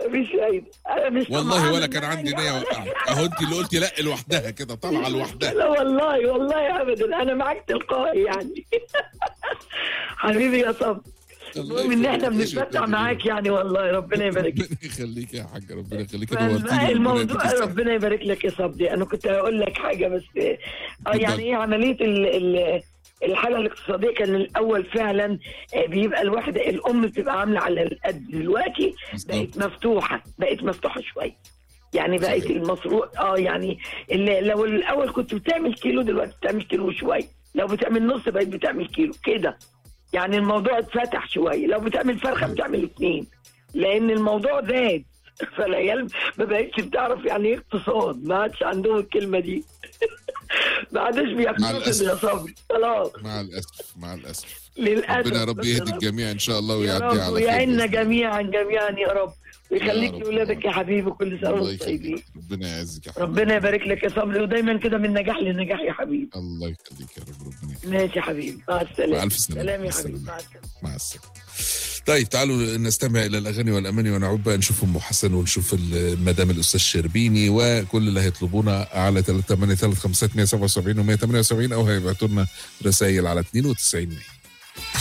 مفيش فايده انا مش والله طمعانة ولا إن كان أنا عندي أنجح نيه ولا اوقعك اهو انت اللي قلتي لا لوحدها كده طالعه لوحدها لا والله والله ابدا انا معاك تلقائي يعني حبيبي يا صبري المهم ان احنا بنتمتع معاك يعني والله ربنا يبارك لك ربنا يخليك يا حاج ربنا يخليك فالباقي نورتيني الموضوع ربنا ربنا يبارك لك يا صبري انا كنت هقول لك حاجه بس اه اتفضل. يعني ايه عمليه ال ال الحاله الاقتصاديه كان الاول فعلا آه، بيبقى الواحد الام بتبقى عامله على القد دلوقتي بالظبط. بقت مفتوحه بقت مفتوحه شويه يعني بقت صحيح. المصروف اه يعني اللي لو الاول كنت بتعمل كيلو دلوقتي بتعمل كيلو شويه لو بتعمل نص بقيت بتعمل كيلو كده يعني الموضوع اتفتح شويه لو بتعمل فرخه بتعمل اتنين لان الموضوع زاد فالعيال ما بقتش بتعرف يعني ايه اقتصاد ما عادش عندهم الكلمه دي ما عادش مع بياخدوا الأسف. يا صبري خلاص مع الاسف مع الاسف للاسف ربنا يا رب بس يهدي رب- الجميع ان شاء الله يا ويعديها رب على خير ويعيننا بإذن الله. جميعا جميعا يا رب ويخليك رب. لاولادك يا حبيبي كل سنه الله وانتم طيبين يخليك ربنا يعزك يا حبيبي ربنا يبارك لك يا صبري ودايما كده من نجاح لنجاح يا حبيبي الله يخليك يا رب ربنا يخليك ماشي يا حبيبي مع السلامه مع ألف سلامة. سلام يا مع حبيبي السلامة. مع السلامه مع السلامه طيب تعالوا نستمع الى الاغاني والاماني ونعود بقى نشوف ام حسن ونشوف المدام الاستاذ شربيني وكل اللي هيطلبونا على 3 8 3 5 177 و 178 او هيبعتوا لنا رسائل على 92 100